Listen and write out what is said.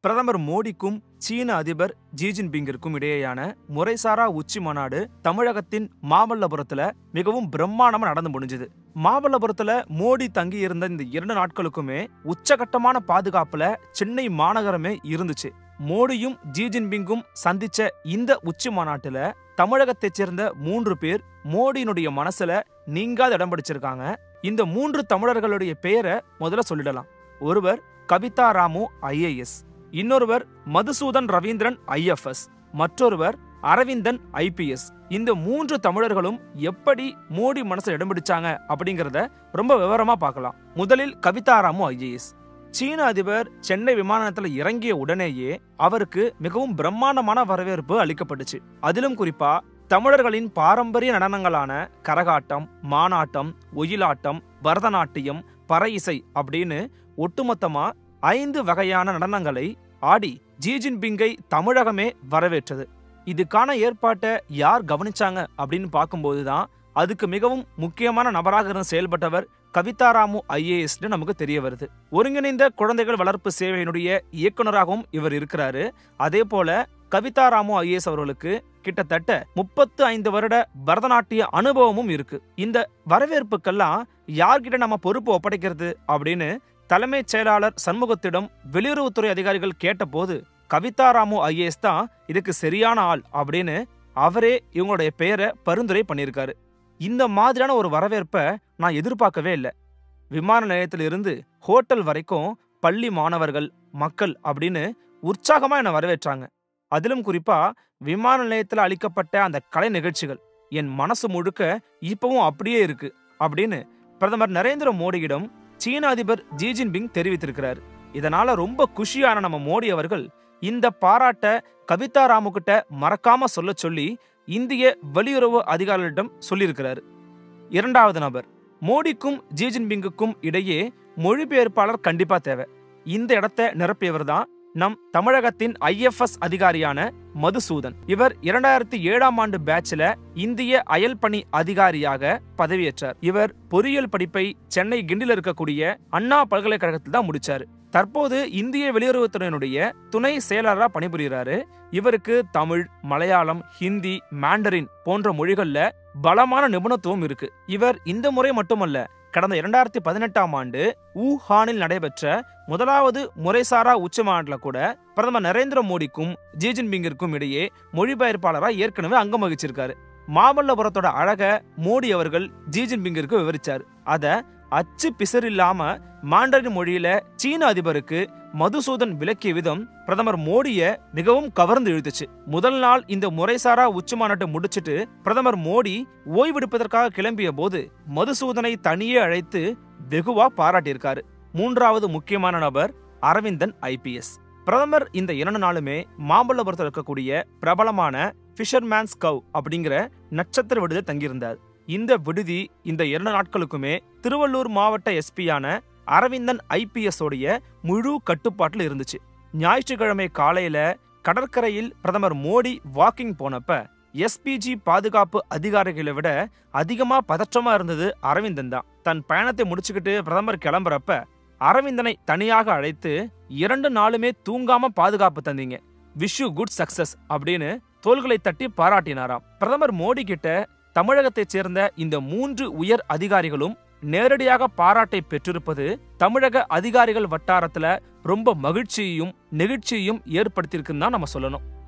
பிரதமர் மோடிக்கும் சீன அதிபர் ஜி ஜின்பிங்கிற்கும் இடையேயான முறைசாரா உச்சி மாநாடு தமிழகத்தின் மாமல்லபுரத்துல மிகவும் பிரம்மாண்டமா நடந்து முடிஞ்சது மாமல்லபுரத்துல மோடி தங்கி இருந்த இந்த இரண்டு நாட்களுக்குமே உச்சகட்டமான பாதுகாப்புல சென்னை மாநகரமே இருந்துச்சு மோடியும் ஜி ஜின்பிங்கும் சந்திச்ச இந்த உச்சி மாநாட்டுல தமிழகத்தைச் சேர்ந்த மூன்று பேர் மோடியினுடைய மனசுல நீங்காத இடம் பிடிச்சிருக்காங்க இந்த மூன்று தமிழர்களுடைய பெயரை முதல்ல சொல்லிடலாம் ஒருவர் கவிதா ராமு ஐஏஎஸ் இன்னொருவர் மதுசூதன் ரவீந்திரன் ஐஎஃப்எஸ் மற்றொருவர் அரவிந்தன் ஐபிஎஸ் இந்த மூன்று தமிழர்களும் எப்படி மோடி மனசுல இடம் பிடிச்சாங்க அப்படிங்கறத ரொம்ப விவரமா பார்க்கலாம் முதலில் கவிதா ராமு ஐஏஎஸ் சீன அதிபர் சென்னை விமான நிலையத்துல இறங்கிய உடனேயே அவருக்கு மிகவும் பிரம்மாண்டமான வரவேற்பு அளிக்கப்பட்டுச்சு அதிலும் குறிப்பா தமிழர்களின் பாரம்பரிய நடனங்களான கரகாட்டம் மானாட்டம் ஒயிலாட்டம் பரதநாட்டியம் பறை இசை அப்படின்னு ஒட்டுமொத்தமா ஐந்து வகையான நடனங்களை ஆடி ஜி ஜின்பிங்கை தமிழகமே வரவேற்றது இதுக்கான ஏற்பாட்டை யார் கவனிச்சாங்க அப்படின்னு பார்க்கும்போது தான் அதுக்கு மிகவும் முக்கியமான நபராக இருந்து செயல்பட்டவர் கவிதாராமு ஐஏஎஸ்னு நமக்கு தெரிய வருது ஒருங்கிணைந்த குழந்தைகள் வளர்ப்பு சேவையினுடைய இயக்குனராகவும் இவர் இருக்கிறாரு அதே போல கவிதாராமு ஐஏஎஸ் அவர்களுக்கு கிட்டத்தட்ட முப்பத்து ஐந்து வருட பரதநாட்டிய அனுபவமும் இருக்கு இந்த வரவேற்புக்கெல்லாம் யார்கிட்ட நம்ம பொறுப்பு ஒப்படைக்கிறது அப்படின்னு தலைமைச் செயலாளர் சண்முகத்திடம் வெளியுறவுத்துறை அதிகாரிகள் கேட்டபோது கவிதாராமு ஐஏஎஸ் தான் இதுக்கு சரியான ஆள் அப்படின்னு அவரே இவங்களுடைய பெயரை பரிந்துரை பண்ணியிருக்காரு இந்த மாதிரியான ஒரு வரவேற்பை நான் எதிர்பார்க்கவே இல்லை விமான நிலையத்திலிருந்து ஹோட்டல் வரைக்கும் பள்ளி மாணவர்கள் மக்கள் அப்படின்னு உற்சாகமா என்னை வரவேற்றாங்க அதிலும் குறிப்பா விமான நிலையத்தில் அளிக்கப்பட்ட அந்த கலை நிகழ்ச்சிகள் என் மனசு முழுக்க இப்பவும் அப்படியே இருக்கு அப்படின்னு பிரதமர் நரேந்திர மோடியிடம் சீன அதிபர் ஜி ஜின்பிங் தெரிவித்திருக்கிறார் இதனால ரொம்ப குஷியான நம்ம மோடி அவர்கள் இந்த பாராட்ட கவிதா ராமுகிட்ட மறக்காம சொல்ல சொல்லி இந்திய வெளியுறவு அதிகாரிகளிடம் சொல்லியிருக்கிறார் இரண்டாவது நபர் மோடிக்கும் ஜி ஜின்பிங்குக்கும் இடையே மொழிபெயர்ப்பாளர் கண்டிப்பா தேவை இந்த இடத்தை நிரப்பியவர் தான் நம் தமிழகத்தின் ஐஎஃப்எஸ் அதிகாரியான மதுசூதன் இவர் இரண்டாயிரத்தி ஏழாம் ஆண்டு பேட்ச்ல இந்திய அயல் பணி அதிகாரியாக பதவியேற்றார் இவர் பொறியியல் படிப்பை சென்னை கிண்டில இருக்கக்கூடிய அண்ணா பல்கலைக்கழகத்தில் தான் முடிச்சாரு தற்போது இந்திய வெளியுறவுத்துறையினுடைய துணை செயலரா பணிபுரிகிறாரு இவருக்கு தமிழ் மலையாளம் ஹிந்தி மாண்டரின் போன்ற மொழிகள்ல பலமான நிபுணத்துவம் இருக்கு இவர் இந்த முறை மட்டுமல்ல கடந்த இரண்டாயிரத்தி பதினெட்டாம் ஆண்டு ஊஹானில் நடைபெற்ற முதலாவது முறைசாரா உச்சி மாநாட்டில் கூட பிரதமர் நரேந்திர மோடிக்கும் ஜி ஜின்பிங்கிற்கும் இடையே மொழிபெயர்ப்பாளராக ஏற்கனவே அங்கம் வகிச்சிருக்காரு மாமல்லபுரத்தோட அழக மோடி அவர்கள் ஜி ஜின்பிங்கிற்கு விவரிச்சார் அத அச்சு பிசறில்லாம மாண்டரின் மொழியில சீன அதிபருக்கு மதுசூதன் விளக்கிய விதம் பிரதமர் மோடிய மிகவும் கவர்ந்து இழுத்துச்சு முதல் நாள் இந்த முறைசாரா உச்சி மாநாட்டை முடிச்சிட்டு பிரதமர் மோடி ஓய்வெடுப்பதற்காக கிளம்பிய போது மதுசூதனை தனியே அழைத்து வெகுவா பாராட்டியிருக்காரு மூன்றாவது முக்கியமான நபர் அரவிந்தன் ஐபிஎஸ் பிரதமர் இந்த இரண்டு நாளுமே மாமல்லபுரத்தில் இருக்கக்கூடிய பிரபலமான ஃபிஷர்மேன்ஸ் கவ் அப்படிங்கிற நட்சத்திர விடுதியில் தங்கியிருந்தார் இந்த விடுதி இந்த இரண்டு நாட்களுக்குமே திருவள்ளூர் மாவட்ட எஸ்பியான அரவிந்தன் ஐபிஎஸ் உடைய முழு கட்டுப்பாட்டில் இருந்துச்சு ஞாயிற்றுக்கிழமை காலையில கடற்கரையில் பிரதமர் மோடி வாக்கிங் போனப்ப எஸ்பிஜி பாதுகாப்பு அதிகாரிகளை விட அதிகமா பதற்றமா இருந்தது அரவிந்தன் தான் தன் பயணத்தை முடிச்சுக்கிட்டு பிரதமர் கிளம்புறப்ப அரவிந்தனை தனியாக அழைத்து இரண்டு நாளுமே தூங்காம பாதுகாப்பு தந்தீங்க விஷ் யூ குட் சக்சஸ் அப்படின்னு தோள்களை தட்டி பாராட்டினாராம் பிரதமர் மோடி கிட்ட தமிழகத்தைச் சேர்ந்த இந்த மூன்று உயர் அதிகாரிகளும் நேரடியாக பாராட்டை பெற்றிருப்பது தமிழக அதிகாரிகள் வட்டாரத்துல ரொம்ப மகிழ்ச்சியையும் நெகிழ்ச்சியையும் ஏற்படுத்தியிருக்குன்னு தான் நம்ம சொல்லணும்